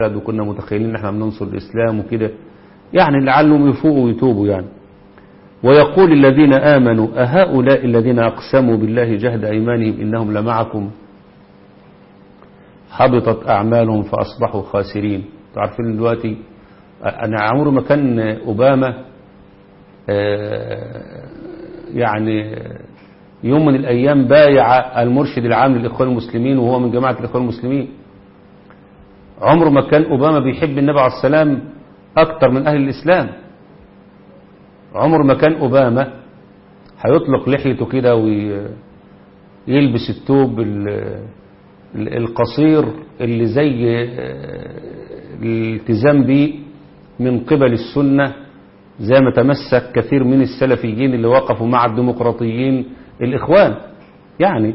وكنا متخيلين ان احنا بننصر الاسلام وكده يعني لعلهم يفوقوا ويتوبوا يعني ويقول الذين آمنوا أهؤلاء الذين أقسموا بالله جهد أيمانهم إنهم لمعكم حبطت أعمالهم فأصبحوا خاسرين تعرفين دلوقتي أنا عمر ما كان أوباما يعني يوم من الأيام بايع المرشد العام للإخوان المسلمين وهو من جماعة الإخوان المسلمين عمر ما كان أوباما بيحب النبي عليه السلام أكتر من أهل الإسلام عمر ما كان أوباما هيطلق لحيته كده ويلبس التوب القصير اللي زي الالتزام به من قبل السنة زي ما تمسك كثير من السلفيين اللي وقفوا مع الديمقراطيين الإخوان يعني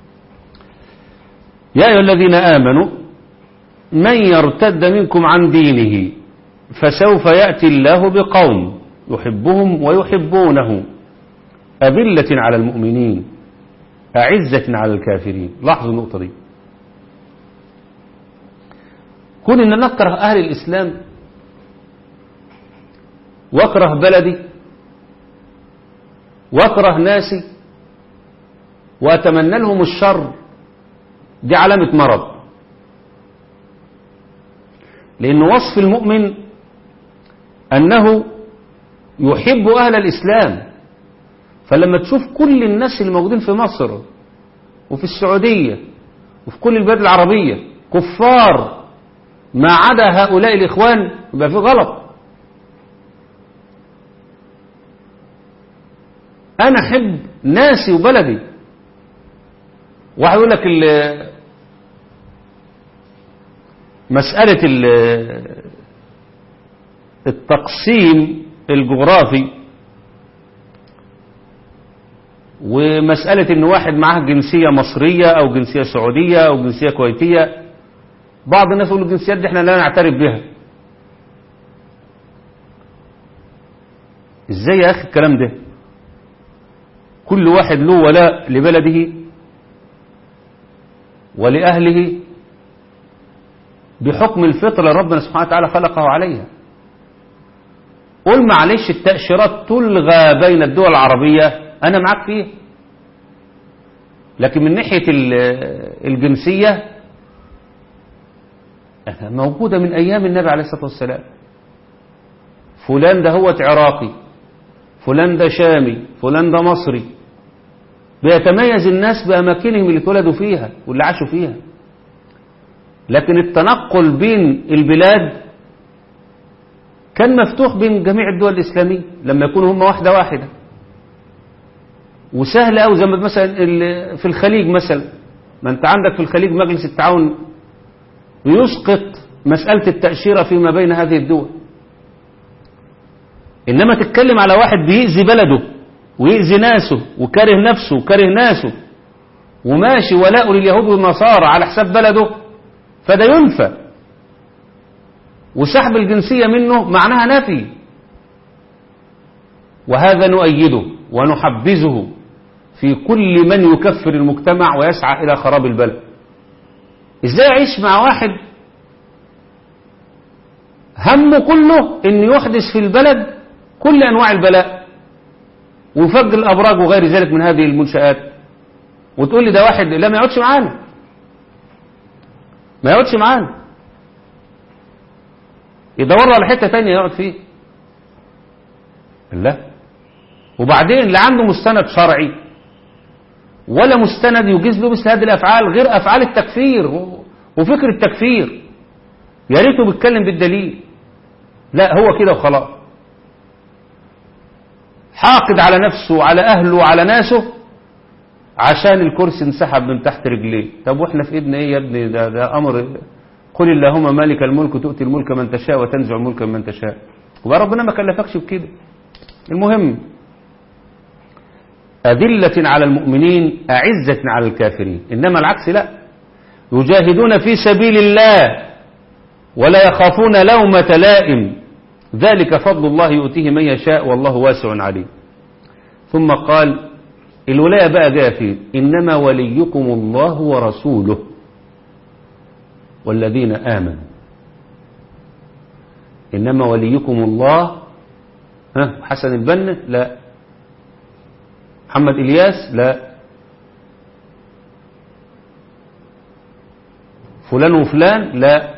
يا أيها الذين آمنوا من يرتد منكم عن دينه فسوف يأتي الله بقوم يحبهم ويحبونه أذلة على المؤمنين أعزة على الكافرين لاحظوا النقطة دي كون إن نكره أهل الإسلام واكره بلدي واكره ناسي وأتمنى لهم الشر دي علامة مرض لأن وصف المؤمن أنه يحب أهل الإسلام فلما تشوف كل الناس اللي موجودين في مصر وفي السعودية وفي كل البلاد العربية كفار ما عدا هؤلاء الإخوان يبقى في غلط أنا أحب ناسي وبلدي واحد يقول لك مسألة التقسيم الجغرافي ومسألة ان واحد معاه جنسية مصرية او جنسية سعودية او جنسية كويتية بعض الناس يقولوا الجنسيات دي احنا لا نعترف بها ازاي يا اخي الكلام ده كل واحد له ولاء لبلده ولأهله بحكم الفطرة ربنا سبحانه وتعالى خلقه عليها قول معلش التأشيرات تلغى بين الدول العربية أنا معاك فيه لكن من ناحية الجنسية موجودة من أيام النبي عليه الصلاة والسلام فلان ده هو عراقي فلان ده شامي فلان ده مصري بيتميز الناس بأماكنهم اللي اتولدوا فيها واللي عاشوا فيها لكن التنقل بين البلاد كان مفتوح بين جميع الدول الإسلامية لما يكونوا هم واحدة واحدة وسهل أو زي ما مثلا في الخليج مثلا ما أنت عندك في الخليج مجلس التعاون يسقط مسألة التأشيرة فيما بين هذه الدول إنما تتكلم على واحد بيأذي بلده ويأذي ناسه وكاره نفسه وكاره ناسه وماشي ولاء لليهود والنصارى على حساب بلده فده ينفى وسحب الجنسية منه معناها نفي وهذا نؤيده ونحبذه في كل من يكفر المجتمع ويسعى إلى خراب البلد إزاي أعيش مع واحد همه كله أن يحدث في البلد كل أنواع البلاء وفج الأبراج وغير ذلك من هذه المنشآت وتقول لي ده واحد لا ما يقعدش معانا ما يقعدش معانا يدور على حتة تانية يقعد فيه لا وبعدين لا عنده مستند شرعي ولا مستند يجيز له مثل هذه الأفعال غير أفعال التكفير وفكر التكفير يا ريته بيتكلم بالدليل لا هو كده وخلاص حاقد على نفسه وعلى أهله وعلى ناسه عشان الكرسي انسحب من تحت رجليه طب واحنا في ايدنا ايه يا ابني ده, ده امر قل اللهم مالك الملك تؤتي الملك من تشاء وتنزع الملك من تشاء وبقى ربنا ما كلفكش بكده المهم أذلة على المؤمنين أعزة على الكافرين إنما العكس لا يجاهدون في سبيل الله ولا يخافون لومة لائم ذلك فضل الله يؤتيه من يشاء والله واسع عليم ثم قال الولاية بقى جاء فيه إنما وليكم الله ورسوله والذين آمنوا إنما وليكم الله ها حسن البنا لا محمد إلياس لا فلان وفلان لا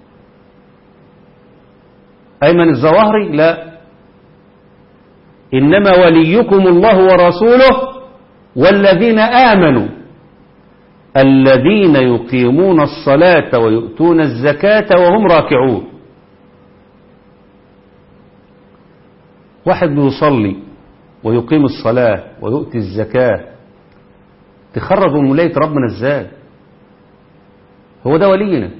أيمن الزواهري لا إنما وليكم الله ورسوله والذين آمنوا الذين يقيمون الصلاة ويؤتون الزكاة وهم راكعون واحد بيصلي ويقيم الصلاة ويؤتي الزكاة تخرج من ولاية ربنا ازاي هو ده ولينا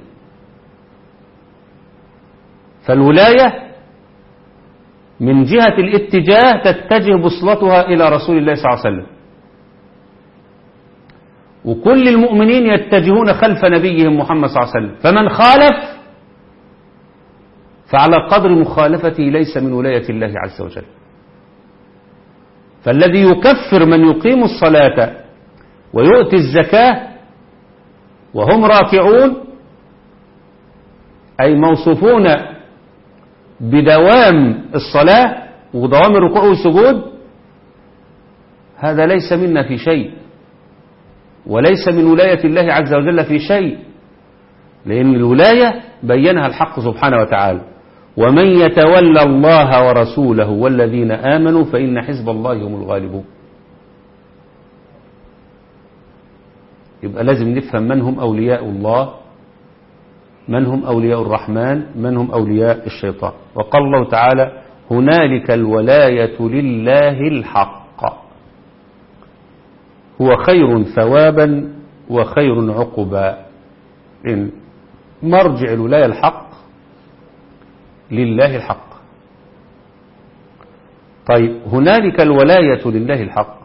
فالولاية من جهة الاتجاه تتجه بصلتها إلى رسول الله صلى الله عليه وسلم وكل المؤمنين يتجهون خلف نبيهم محمد صلى الله عليه وسلم فمن خالف فعلى قدر مخالفته ليس من ولاية الله عز وجل فالذي يكفر من يقيم الصلاة ويؤتي الزكاة وهم راكعون أي موصوفون بدوام الصلاة ودوام الركوع والسجود هذا ليس منا في شيء وليس من ولاية الله عز وجل في شيء لأن الولاية بينها الحق سبحانه وتعالى ومن يتولى الله ورسوله والذين آمنوا فإن حزب الله هم الغالبون يبقى لازم نفهم من هم أولياء الله من هم أولياء الرحمن من هم أولياء الشيطان وقال الله تعالى هنالك الولاية لله الحق هو خير ثوابا وخير عقبا إن مرجع الولاية الحق لله الحق طيب هنالك الولاية لله الحق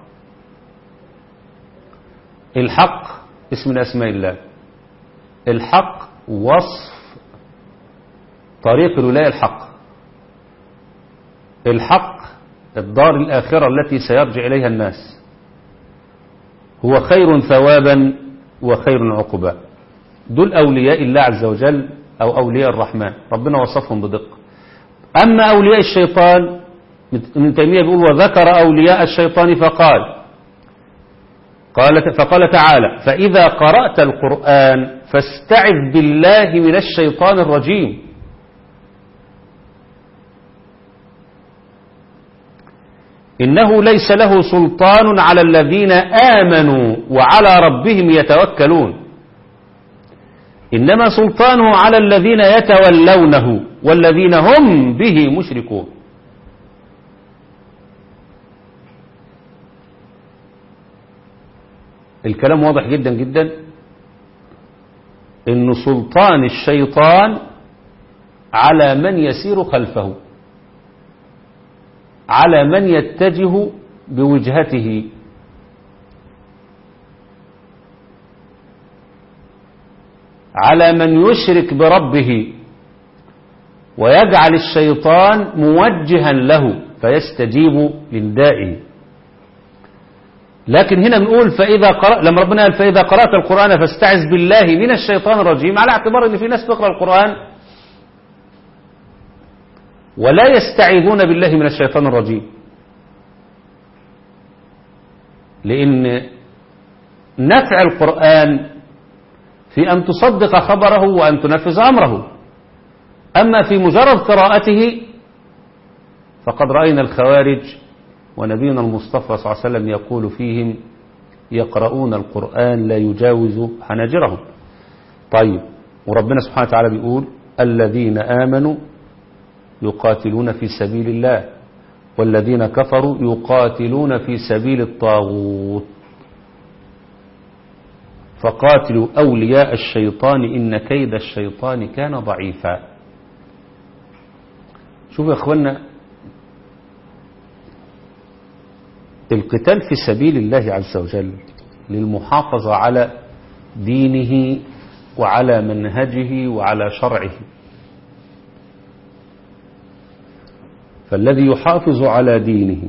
الحق اسم من أسماء الله الحق وصف طريق الولاية الحق الحق الدار الآخرة التي سيرجع إليها الناس هو خير ثوابا وخير عقبا دول أولياء الله عز وجل أو أولياء الرحمن ربنا وصفهم بدقة أما أولياء الشيطان ابن تيمية بيقول وذكر أولياء الشيطان فقال قال فقال تعالى فإذا قرأت القرآن فاستعذ بالله من الشيطان الرجيم إنه ليس له سلطان على الذين آمنوا وعلى ربهم يتوكلون إنما سلطانه على الذين يتولونه والذين هم به مشركون الكلام واضح جدا جدا ان سلطان الشيطان على من يسير خلفه على من يتجه بوجهته على من يشرك بربه ويجعل الشيطان موجها له فيستجيب لندائه لكن هنا بنقول فإذا قرأ لما ربنا قال فإذا قرأت القرآن فاستعذ بالله من الشيطان الرجيم على اعتبار ان في ناس تقرأ القرآن ولا يستعيذون بالله من الشيطان الرجيم لأن نفع القرآن في أن تصدق خبره وأن تنفذ أمره أما في مجرد قراءته فقد رأينا الخوارج ونبينا المصطفى صلى الله عليه وسلم يقول فيهم يقرؤون القرآن لا يجاوز حناجرهم طيب وربنا سبحانه وتعالى بيقول الذين آمنوا يقاتلون في سبيل الله والذين كفروا يقاتلون في سبيل الطاغوت فقاتلوا أولياء الشيطان إن كيد الشيطان كان ضعيفا شوفوا يا أخوانا القتال في سبيل الله عز وجل للمحافظة على دينه وعلى منهجه وعلى شرعه فالذي يحافظ على دينه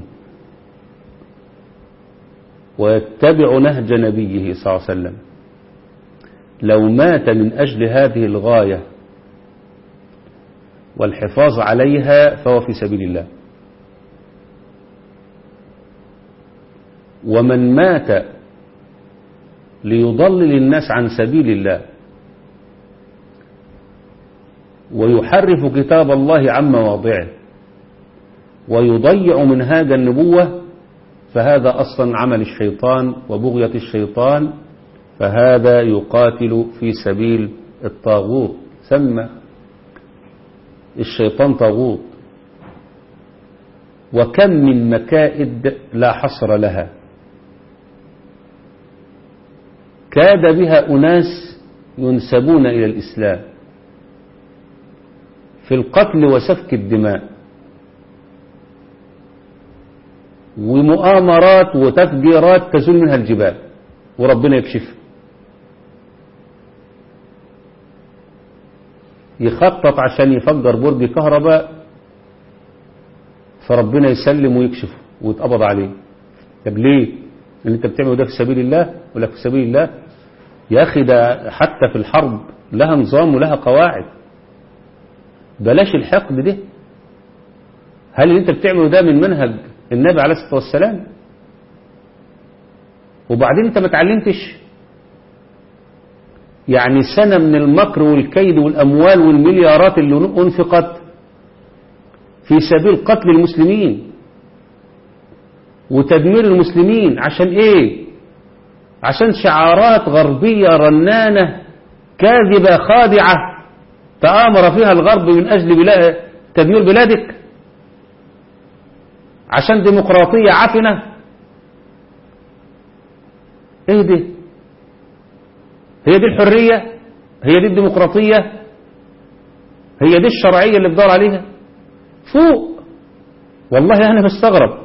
ويتبع نهج نبيه صلى الله عليه وسلم لو مات من أجل هذه الغاية والحفاظ عليها فهو في سبيل الله ومن مات ليضلل الناس عن سبيل الله ويحرف كتاب الله عن مواضعه ويضيع منهاج النبوة فهذا أصلا عمل الشيطان وبغية الشيطان فهذا يقاتل في سبيل الطاغوت سمى الشيطان طاغوت وكم من مكائد لا حصر لها كاد بها أناس ينسبون إلى الإسلام في القتل وسفك الدماء ومؤامرات وتفجيرات تزول منها الجبال وربنا يكشفها يخطط عشان يفجر برج كهرباء فربنا يسلم ويكشف ويتقبض عليه طب ليه اللي انت بتعمله ده في سبيل الله ولا في سبيل الله يا اخي ده حتى في الحرب لها نظام ولها قواعد بلاش الحقد ده هل اللي انت بتعمله ده من منهج النبي عليه الصلاة والسلام وبعدين انت ما اتعلمتش يعني سنة من المكر والكيد والأموال والمليارات اللي أنفقت في سبيل قتل المسلمين وتدمير المسلمين عشان ايه عشان شعارات غربية رنانة كاذبة خادعة تآمر فيها الغرب من أجل بلاد تدمير بلادك عشان ديمقراطية عفنة ايه دي هي دي الحرية هي دي الديمقراطية هي دي الشرعية اللي بدور عليها فوق والله أنا مستغرب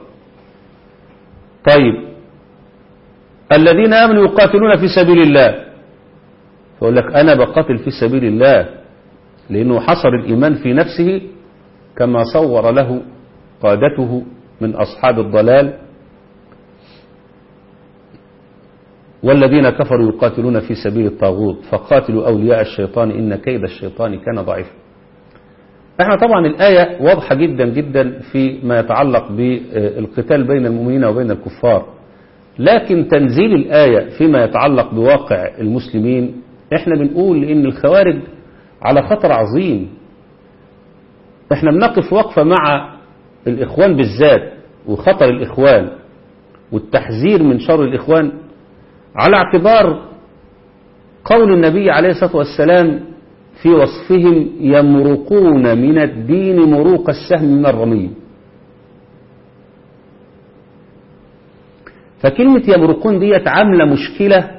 طيب الذين آمنوا يقاتلون في سبيل الله فأقول لك أنا بقاتل في سبيل الله لأنه حصر الإيمان في نفسه كما صور له قادته من أصحاب الضلال والذين كفروا يقاتلون في سبيل الطاغوت فقاتلوا أولياء الشيطان إن كيد الشيطان كان ضعيفا احنا طبعا الآية واضحة جدا جدا في ما يتعلق بالقتال بين المؤمنين وبين الكفار لكن تنزيل الآية فيما يتعلق بواقع المسلمين احنا بنقول ان الخوارج على خطر عظيم احنا بنقف وقفة مع الإخوان بالذات وخطر الإخوان والتحذير من شر الإخوان على اعتبار قول النبي عليه الصلاة والسلام في وصفهم يمرقون من الدين مروق السهم من الرمي فكلمة يمرقون ديت عاملة مشكلة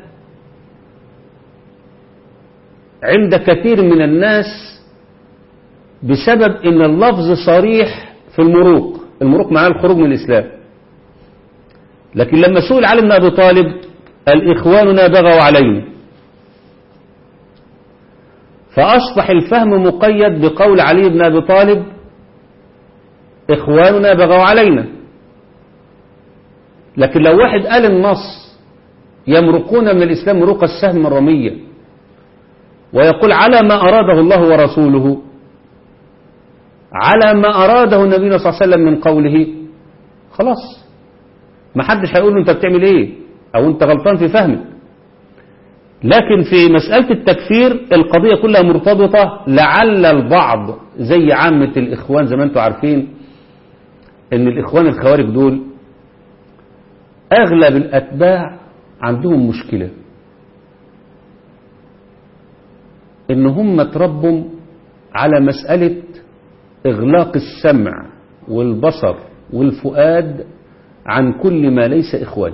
عند كثير من الناس بسبب ان اللفظ صريح في المروق المروق معناه الخروج من الإسلام لكن لما سئل علي بن أبي طالب الإخواننا بغوا علينا فأصبح الفهم مقيد بقول علي بن أبي طالب إخواننا بغوا علينا لكن لو واحد قال النص يمرقون من الإسلام مروق السهم الرمية ويقول على ما أراده الله ورسوله على ما أراده النبي صلى الله عليه وسلم من قوله خلاص ما حدش هيقول له انت بتعمل ايه او انت غلطان في فهمك لكن في مسألة التكفير القضية كلها مرتبطة لعل البعض زي عامة الإخوان زي ما انتم عارفين ان الإخوان الخوارج دول أغلب الأتباع عندهم مشكلة ان هم تربوا على مسألة إغلاق السمع والبصر والفؤاد عن كل ما ليس إخواني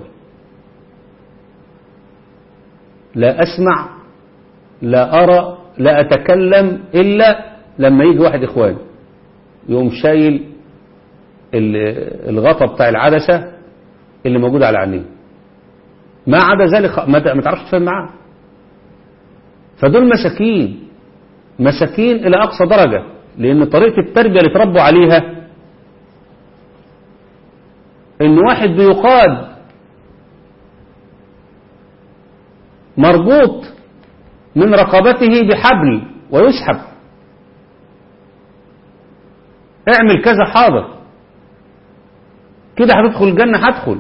لا أسمع لا أرى لا أتكلم إلا لما يجي واحد إخواني يقوم شايل الغطا بتاع العدسة اللي موجود على عينيه ما عدا ذلك ما تعرفش تفهم معاه فدول مساكين مساكين إلى أقصى درجة لأن طريقة التربية اللي تربوا عليها إن واحد بيقاد مربوط من رقبته بحبل ويسحب اعمل كذا حاضر كده هتدخل الجنة هدخل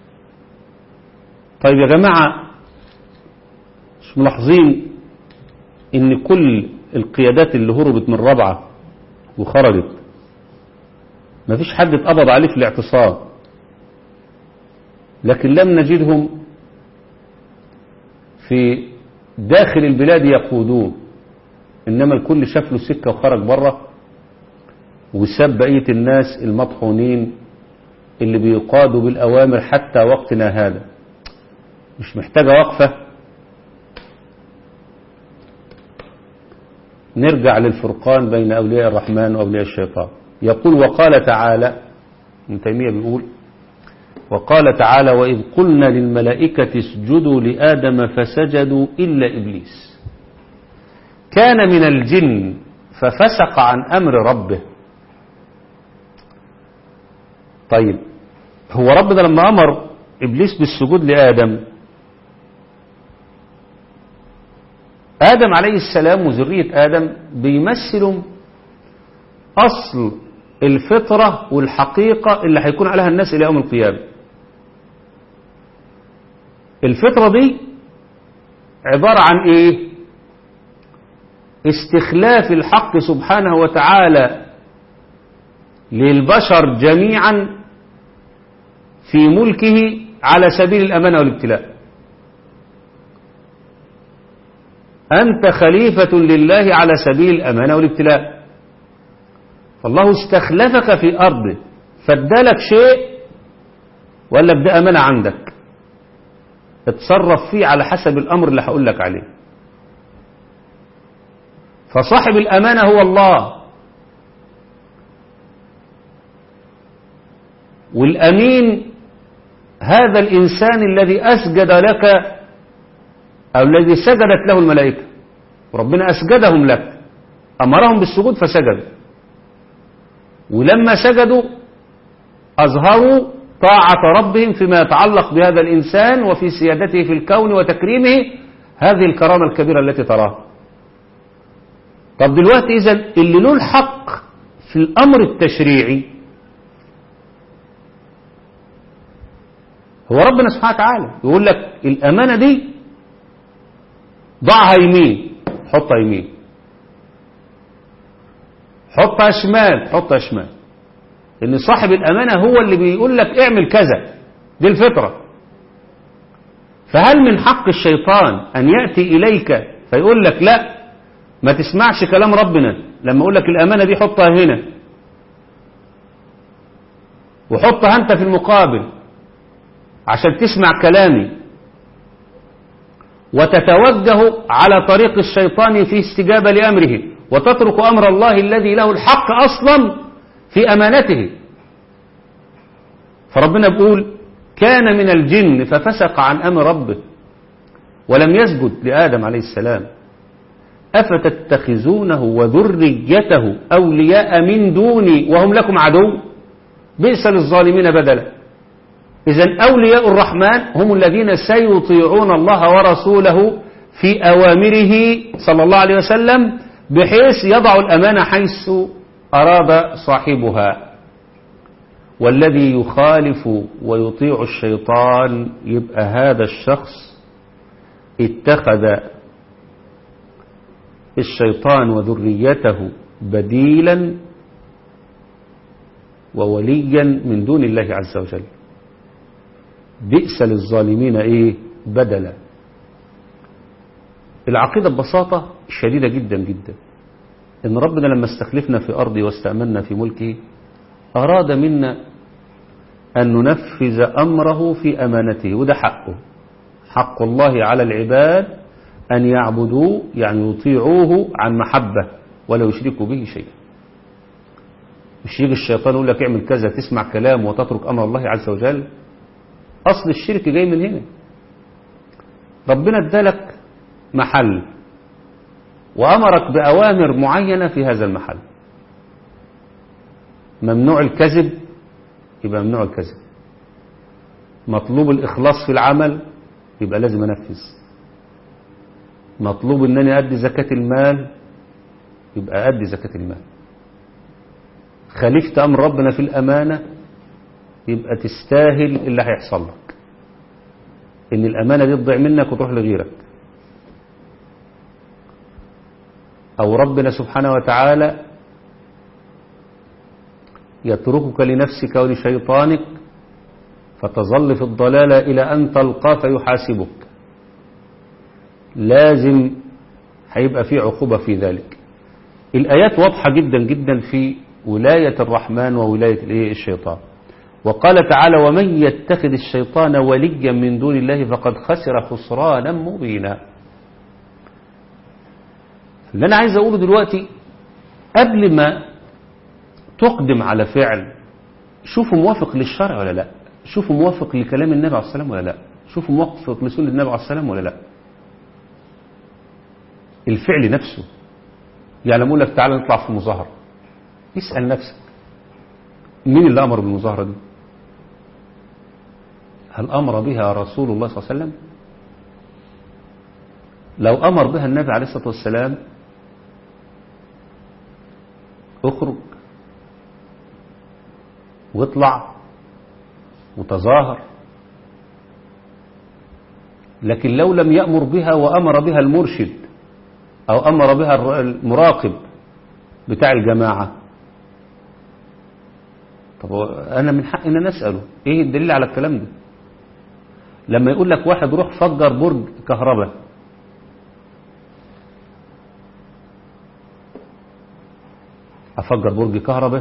طيب يا جماعة مش ملاحظين ان كل القيادات اللي هربت من رابعة وخرجت مفيش حد اتقبض عليه في الاعتصام لكن لم نجدهم في داخل البلاد يقودون إنما الكل شاف له سكة وخرج بره وساب بقية الناس المطحونين اللي بيقادوا بالأوامر حتى وقتنا هذا مش محتاجة وقفة نرجع للفرقان بين أولياء الرحمن وأولياء الشيطان يقول وقال تعالى ابن تيمية بيقول وقال تعالى وإذ قلنا للملائكة اسجدوا لآدم فسجدوا إلا إبليس كان من الجن ففسق عن أمر ربه طيب هو ربنا لما أمر إبليس بالسجود لآدم آدم عليه السلام وذرية آدم بيمثلوا أصل الفطرة والحقيقة اللي هيكون عليها الناس إلى يوم القيامة الفطرة دي عبارة عن إيه استخلاف الحق سبحانه وتعالى للبشر جميعا في ملكه على سبيل الأمانة والابتلاء أنت خليفة لله على سبيل الأمانة والابتلاء فالله استخلفك في أرضه فادالك شيء وقال لك ده أمانة عندك اتصرف فيه على حسب الأمر اللي هقول لك عليه فصاحب الأمانة هو الله والأمين هذا الإنسان الذي أسجد لك أو الذي سجدت له الملائكة وربنا أسجدهم لك أمرهم بالسجود فسجدوا ولما سجدوا أظهروا طاعة ربهم فيما يتعلق بهذا الإنسان وفي سيادته في الكون وتكريمه هذه الكرامة الكبيرة التي تراها طب دلوقتي إذا اللي له الحق في الأمر التشريعي هو ربنا سبحانه وتعالى يقول لك الأمانة دي ضعها يمين حطها يمين حطها شمال حطها شمال ان صاحب الامانه هو اللي بيقول لك اعمل كذا دي الفطره فهل من حق الشيطان ان ياتي اليك فيقول لك لا ما تسمعش كلام ربنا لما اقول لك الامانه دي حطها هنا وحطها انت في المقابل عشان تسمع كلامي وتتوجه على طريق الشيطان في استجابه لامره وتترك امر الله الذي له الحق اصلا في أمانته فربنا بيقول كان من الجن ففسق عن أمر ربه ولم يسجد لآدم عليه السلام أفتتخذونه وذريته أولياء من دوني وهم لكم عدو بئس للظالمين بدلا إذا أولياء الرحمن هم الذين سيطيعون الله ورسوله في أوامره صلى الله عليه وسلم بحيث يضع الأمانة حيث أراد صاحبها والذي يخالف ويطيع الشيطان يبقى هذا الشخص اتخذ الشيطان وذريته بديلا ووليا من دون الله عز وجل بئس للظالمين ايه بدلا العقيدة ببساطة شديدة جدا جدا ان ربنا لما استخلفنا في ارضه واستأمنا في ملكه اراد منا ان ننفذ امره في امانته وده حقه حق الله على العباد ان يعبدوه يعني يطيعوه عن محبة ولا يشركوا به شيئا مش يجي الشيطان يقول لك اعمل كذا تسمع كلام وتترك امر الله عز وجل اصل الشرك جاي من هنا ربنا ادالك محل وأمرك بأوامر معينة في هذا المحل ممنوع الكذب يبقى ممنوع الكذب مطلوب الإخلاص في العمل يبقى لازم أنفذ مطلوب أنني أدي زكاة المال يبقى أدي زكاة المال خالفت أمر ربنا في الأمانة يبقى تستاهل اللي هيحصل لك إن الأمانة دي تضيع منك وتروح لغيرك أو ربنا سبحانه وتعالى يتركك لنفسك ولشيطانك فتظل في الضلالة إلى أن تلقى فيحاسبك لازم هيبقى في عقوبة في ذلك الآيات واضحة جدا جدا في ولاية الرحمن وولاية الشيطان وقال تعالى ومن يتخذ الشيطان وليا من دون الله فقد خسر خسرانا مبينا اللي أنا عايز أقوله دلوقتي قبل ما تقدم على فعل شوفوا موافق للشرع ولا لا شوفوا موافق لكلام النبي عليه الصلاة والسلام ولا لا شوفوا موافق لسنة النبي عليه الصلاة والسلام ولا لا الفعل نفسه يعني لما لك تعالى نطلع في مظاهرة اسأل نفسك مين اللي أمر بالمظاهرة دي هل أمر بها رسول الله صلى الله عليه وسلم لو أمر بها النبي عليه الصلاة والسلام اخرج واطلع وتظاهر لكن لو لم يأمر بها وأمر بها المرشد أو أمر بها المراقب بتاع الجماعة طب أنا من حق أن نسأله إيه الدليل على الكلام ده لما يقول لك واحد روح فجر برج كهرباء أفجر برج كهرباء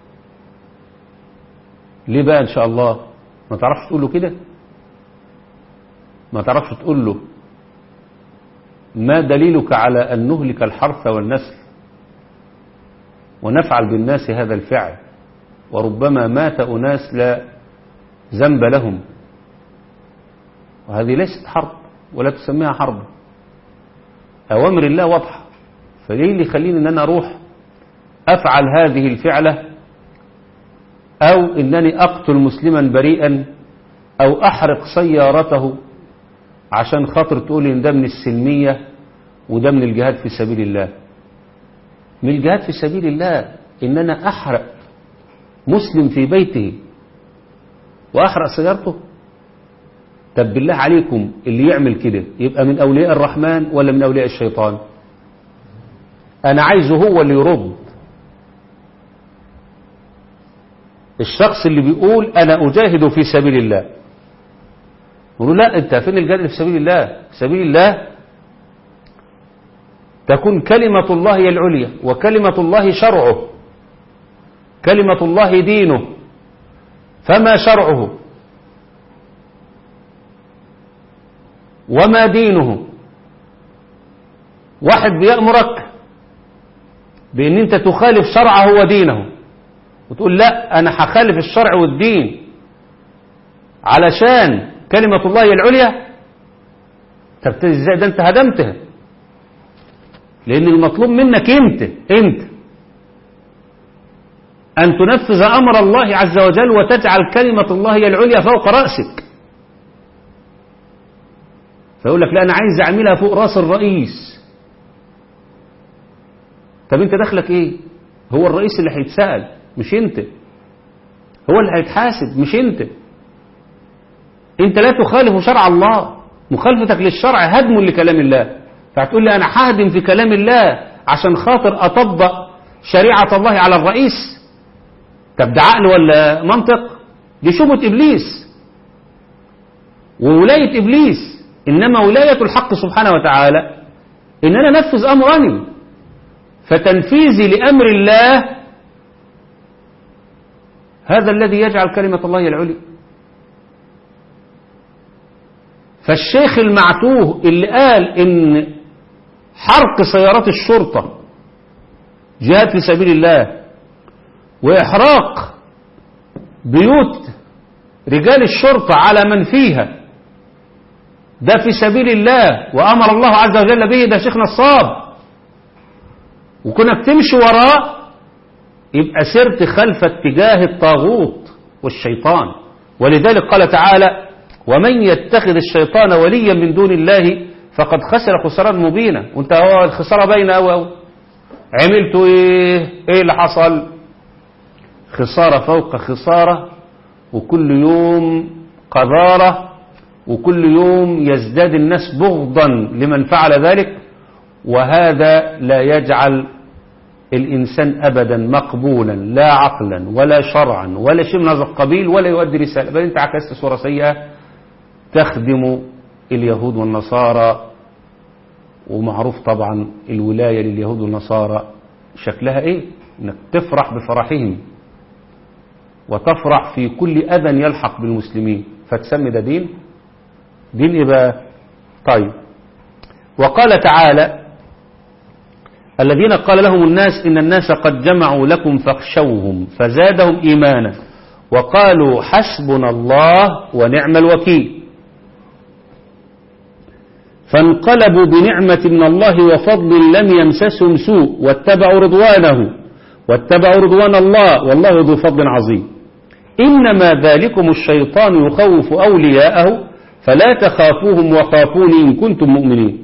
ليه بقى إن شاء الله ما تعرفش تقول له كده ما تعرفش تقول له ما دليلك على أن نهلك الحرث والنسل ونفعل بالناس هذا الفعل وربما مات أناس لا ذنب لهم وهذه ليست حرب ولا تسميها حرب أوامر الله واضحة فليه اللي يخليني أن أنا أروح أفعل هذه الفعلة أو أنني أقتل مسلما بريئا أو أحرق سيارته عشان خاطر تقول إن ده من السلمية وده من الجهاد في سبيل الله من الجهاد في سبيل الله إن أنا أحرق مسلم في بيته وأحرق سيارته طب بالله عليكم اللي يعمل كده يبقى من أولياء الرحمن ولا من أولياء الشيطان أنا عايزه هو اللي يرد الشخص اللي بيقول أنا أجاهد في سبيل الله يقولوا لا أنت فين الجهاد في سبيل الله في سبيل الله تكون كلمة الله هي العليا وكلمة الله شرعه كلمة الله دينه فما شرعه وما دينه واحد بيأمرك بأن أنت تخالف شرعه ودينه وتقول لا أنا هخالف الشرع والدين علشان كلمة الله هي العليا تبتدي ازاي ده انت هدمتها لأن المطلوب منك انت انت أن تنفذ أمر الله عز وجل وتجعل كلمة الله هي العليا فوق رأسك فيقول لك لا أنا عايز أعملها فوق رأس الرئيس طب أنت دخلك إيه هو الرئيس اللي هيتسأل مش أنت هو اللي هيتحاسب مش أنت أنت لا تخالف شرع الله مخالفتك للشرع هدم لكلام الله فهتقول لي أنا ههدم في كلام الله عشان خاطر أطبق شريعة الله على الرئيس طب ده عقل ولا منطق دي شبهة إبليس وولاية إبليس إنما ولاية الحق سبحانه وتعالى إن أنا نفذ أمرني فتنفيذي لأمر الله هذا الذي يجعل كلمة الله العلي فالشيخ المعتوه اللي قال إن حرق سيارات الشرطة جهاد في سبيل الله وإحراق بيوت رجال الشرطة على من فيها ده في سبيل الله وأمر الله عز وجل به ده شيخ نصاب وكونك تمشي وراه يبقى سرت خلف اتجاه الطاغوت والشيطان ولذلك قال تعالى ومن يتخذ الشيطان وليا من دون الله فقد خسر خسران مبينا وانت هو الخسارة باينة أو أو عملتوا ايه ايه اللي حصل خسارة فوق خسارة وكل يوم قذارة وكل يوم يزداد الناس بغضا لمن فعل ذلك وهذا لا يجعل الإنسان أبدا مقبولا لا عقلا ولا شرعا ولا شيء من هذا القبيل ولا يؤدي رسالة بل أنت عكست صورة سيئة تخدم اليهود والنصارى ومعروف طبعا الولاية لليهود والنصارى شكلها ايه انك تفرح بفرحهم وتفرح في كل اذى يلحق بالمسلمين فتسمي ده دين دين ايه بقى طيب وقال تعالى الذين قال لهم الناس إن الناس قد جمعوا لكم فاخشوهم فزادهم إيمانا وقالوا حسبنا الله ونعم الوكيل فانقلبوا بنعمة من الله وفضل لم يمسسهم سوء واتبعوا رضوانه واتبعوا رضوان الله والله ذو فضل عظيم إنما ذلكم الشيطان يخوف أولياءه فلا تخافوهم وخافوني إن كنتم مؤمنين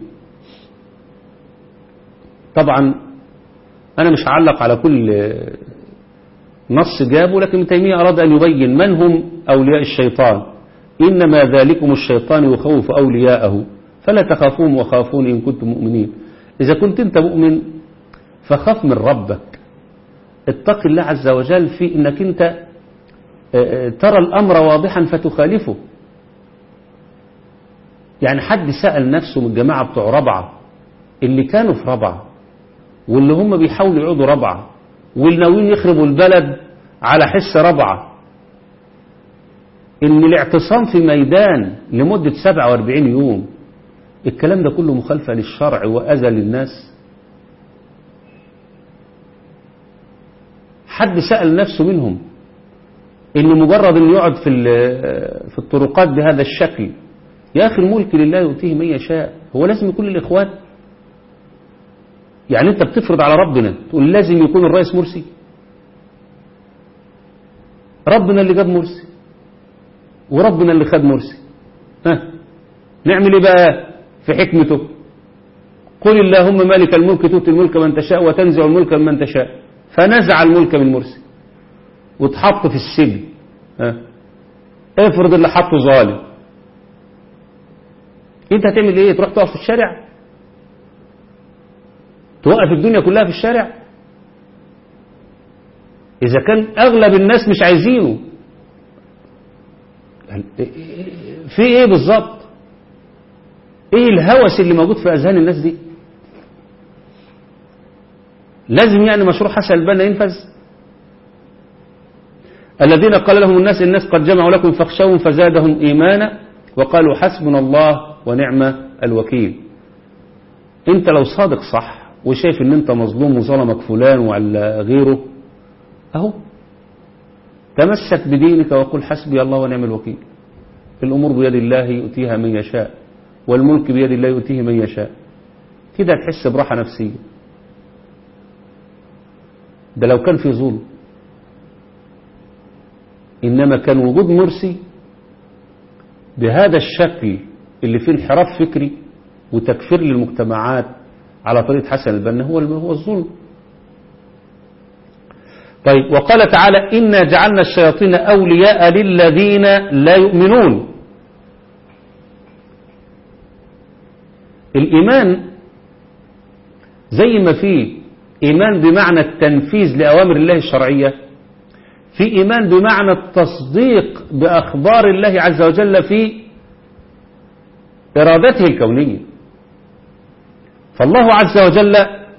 طبعا أنا مش هعلق على كل نص جابه لكن ابن تيمية أراد أن يبين من هم أولياء الشيطان إنما ذلكم الشيطان يخوف أولياءه فلا تخافوهم وخافون إن كنتم مؤمنين إذا كنت أنت مؤمن فخاف من ربك اتق الله عز وجل في أنك أنت ترى الأمر واضحا فتخالفه يعني حد سأل نفسه من الجماعة بتوع ربعة اللي كانوا في ربعة واللي هم بيحاولوا يعودوا ربعة واللي ناويين يخربوا البلد على حس ربعة ان الاعتصام في ميدان لمدة 47 يوم الكلام ده كله مخالفة للشرع وأذى للناس حد سأل نفسه منهم ان مجرد انه يقعد في في الطرقات بهذا الشكل يا اخي الملك لله يؤتيه من يشاء هو لازم يكون للاخوان يعني انت بتفرض على ربنا تقول لازم يكون الرئيس مرسي ربنا اللي جاب مرسي وربنا اللي خد مرسي ها نعمل ايه بقى في حكمته قل اللهم مالك الملك تؤتي الملك من تشاء وتنزع الملك من تشاء فنزع الملك من مرسي واتحط في السجن ها افرض اللي حطه ظالم انت هتعمل ايه تروح تقف في الشارع توقف الدنيا كلها في الشارع إذا كان أغلب الناس مش عايزينه في إيه بالظبط إيه الهوس اللي موجود في أذهان الناس دي لازم يعني مشروع حسن البنا ينفذ الذين قال لهم الناس الناس قد جمعوا لكم فاخشوهم فزادهم إيمانا وقالوا حسبنا الله ونعم الوكيل انت لو صادق صح وشايف ان انت مظلوم وظلمك فلان ولا غيره اهو تمسك بدينك وقل حسبي الله ونعم الوكيل الامور بيد الله يؤتيها من يشاء والملك بيد الله يؤتيه من يشاء كده تحس براحة نفسية ده لو كان في ظلم إنما كان وجود مرسي بهذا الشكل اللي فيه انحراف فكري وتكفير للمجتمعات على طريقة حسن البنا هو هو الظلم طيب وقال تعالى إنا جعلنا الشياطين أولياء للذين لا يؤمنون الإيمان زي ما فيه إيمان بمعنى التنفيذ لأوامر الله الشرعية في إيمان بمعنى التصديق بأخبار الله عز وجل في إرادته الكونية فالله عز وجل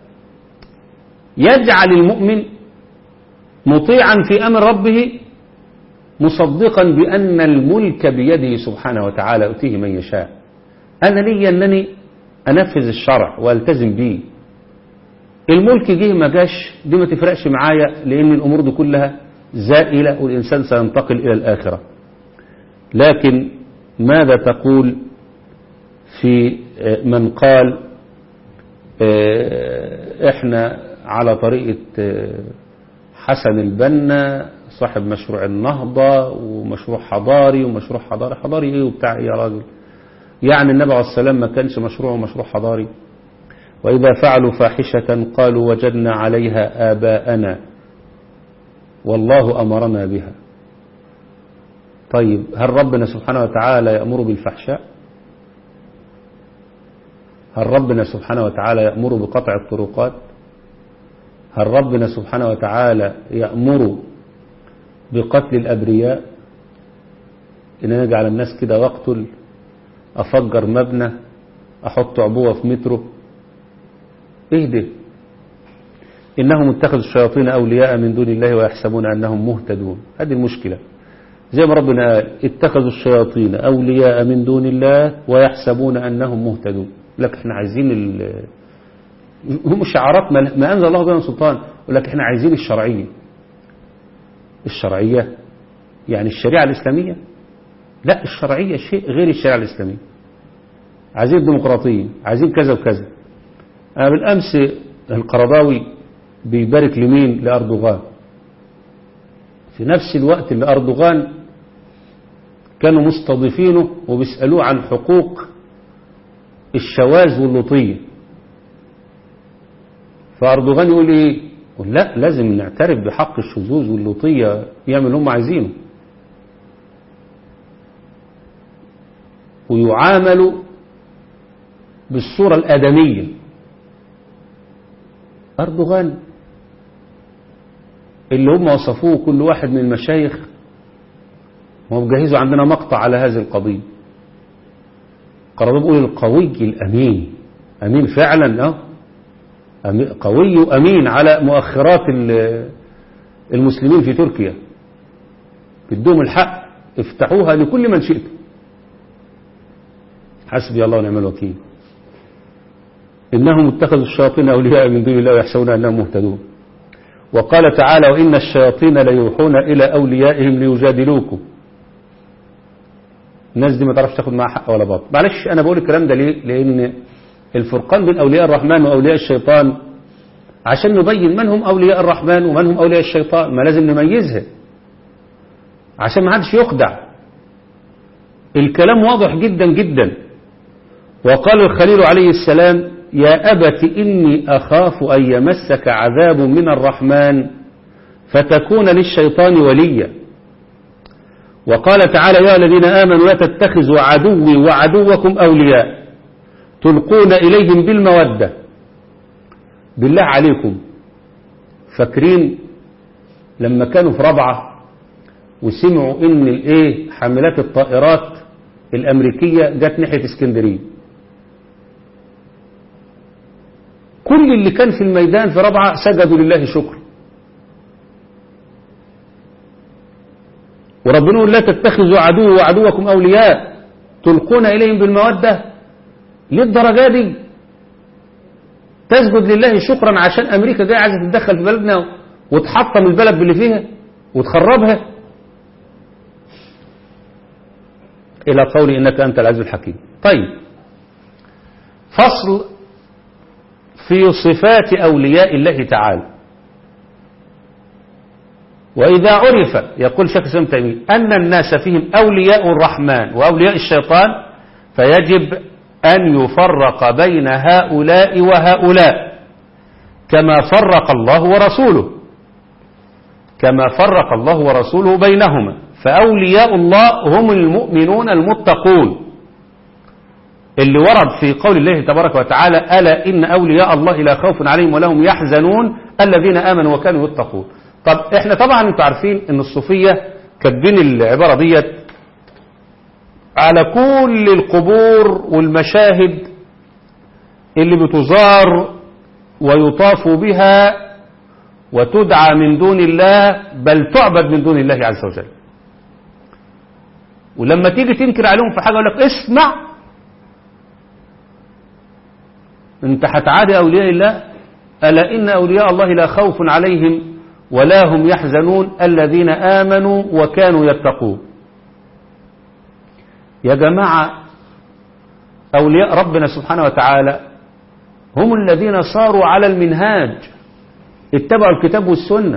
يجعل المؤمن مطيعا في أمر ربه مصدقا بأن الملك بيده سبحانه وتعالى يؤتيه من يشاء أنا لي أنني أنفذ الشرع والتزم به الملك جه ما جاش دي ما تفرقش معايا لأن الأمور دي كلها زائلة والإنسان سينتقل إلى الآخرة لكن ماذا تقول في من قال احنا على طريقة حسن البنا صاحب مشروع النهضة ومشروع حضاري ومشروع حضاري حضاري ايه وبتاع ايه يا راجل يعني النبي عليه السلام ما كانش مشروعه مشروع حضاري وإذا فعلوا فاحشة قالوا وجدنا عليها آباءنا والله أمرنا بها طيب هل ربنا سبحانه وتعالى يأمر بالفحشاء هل ربنا سبحانه وتعالى يأمر بقطع الطرقات هل ربنا سبحانه وتعالى يأمر بقتل الأبرياء إن نجعل الناس كده واقتل أفجر مبنى أحط عبوة في مترو إيه ده إنهم اتخذوا الشياطين أولياء من دون الله ويحسبون أنهم مهتدون هذه المشكلة زي ما ربنا قال اتخذوا الشياطين أولياء من دون الله ويحسبون أنهم مهتدون لك احنا عايزين ال هم شعارات ما أنزل الله بها سلطان يقول لك احنا عايزين الشرعية الشرعية يعني الشريعة الإسلامية لا الشرعية شيء غير الشريعة الإسلامية عايزين الديمقراطية عايزين كذا وكذا أنا بالأمس القرضاوي بيبارك لمين لأردوغان في نفس الوقت اللي أردوغان كانوا مستضيفينه وبيسألوه عن حقوق الشواذ واللوطية فأردوغان يقول إيه يقول لا لازم نعترف بحق الشذوذ واللوطية يعمل هم عايزينه ويعاملوا بالصورة الآدمية أردوغان اللي هم وصفوه كل واحد من المشايخ وهم جهزوا عندنا مقطع على هذه القضية قرروا بيقول القوي الأمين أمين فعلا اه قوي وأمين على مؤخرات المسلمين في تركيا بدهم الحق افتحوها لكل من شئت حسبي الله ونعم الوكيل إنهم اتخذوا الشياطين أولياء من دون الله ويحسبون أنهم مهتدون وقال تعالى وإن الشياطين ليوحون إلى أوليائهم ليجادلوكم الناس دي ما تعرفش تاخد معاها حق ولا باطل معلش أنا بقول الكلام ده ليه لأن الفرقان بين أولياء الرحمن وأولياء الشيطان عشان نبين من هم أولياء الرحمن ومن هم أولياء الشيطان ما لازم نميزها عشان ما حدش يخدع الكلام واضح جدا جدا وقال الخليل عليه السلام يا أبت إني أخاف أن يمسك عذاب من الرحمن فتكون للشيطان وليا وقال تعالى يا الذين آمنوا لا تتخذوا عدوي وعدوكم أولياء تلقون إليهم بالمودة بالله عليكم فاكرين لما كانوا في ربعة وسمعوا ان الايه حاملات الطائرات الامريكية جت ناحية اسكندرية كل اللي كان في الميدان في ربعة سجدوا لله شكر وربنا يقول لا تتخذوا عدو وعدوكم أولياء تلقون إليهم بالمودة للدرجة دي تسجد لله شكرا عشان أمريكا جاية عايزة تتدخل في بلدنا وتحطم البلد باللي فيها وتخربها إلى قول إنك أنت العزيز الحكيم طيب فصل في صفات أولياء الله تعالى وإذا عرف يقول شيخ سلم تيمية أن الناس فيهم أولياء الرحمن وأولياء الشيطان فيجب أن يفرق بين هؤلاء وهؤلاء كما فرق الله ورسوله كما فرق الله ورسوله بينهما فأولياء الله هم المؤمنون المتقون اللي ورد في قول الله تبارك وتعالى ألا إن أولياء الله لا خوف عليهم ولا هم يحزنون الذين آمنوا وكانوا يتقون طب احنا طبعا انتوا عارفين ان الصوفية كاتبين العبارة ديت على كل القبور والمشاهد اللي بتزار ويطاف بها وتدعى من دون الله بل تعبد من دون الله عز وجل ولما تيجي تنكر عليهم في حاجة يقول لك اسمع انت هتعادي أولياء الله ألا إن أولياء الله لا خوف عليهم ولا هم يحزنون الذين آمنوا وكانوا يتقون يا جماعة أولياء ربنا سبحانه وتعالى هم الذين صاروا على المنهاج اتبعوا الكتاب والسنة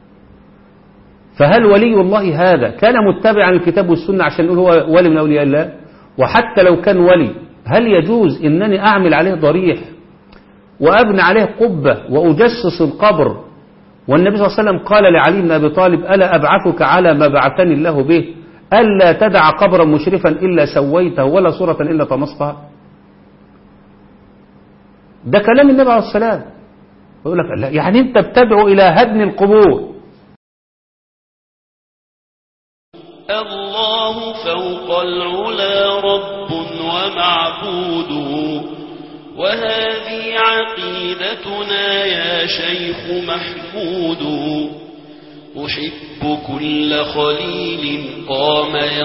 فهل ولي الله هذا كان متبعا الكتاب والسنة عشان نقول هو ولي من أولياء الله وحتى لو كان ولي هل يجوز أنني أعمل عليه ضريح وأبني عليه قبة وأجسس القبر والنبي صلى الله عليه وسلم قال لعلي بن أبي طالب ألا أبعثك على ما بعثني الله به ألا تدع قبرا مشرفا إلا سويته ولا صورة إلا طمستها ده كلام النبي عليه السلام يقول لك لا يعني أنت بتدعو إلى هدم القبور الله فوق العلا رب ومعبود وهذه عقيدتنا يا شيخ محمود أحب كل خليل قام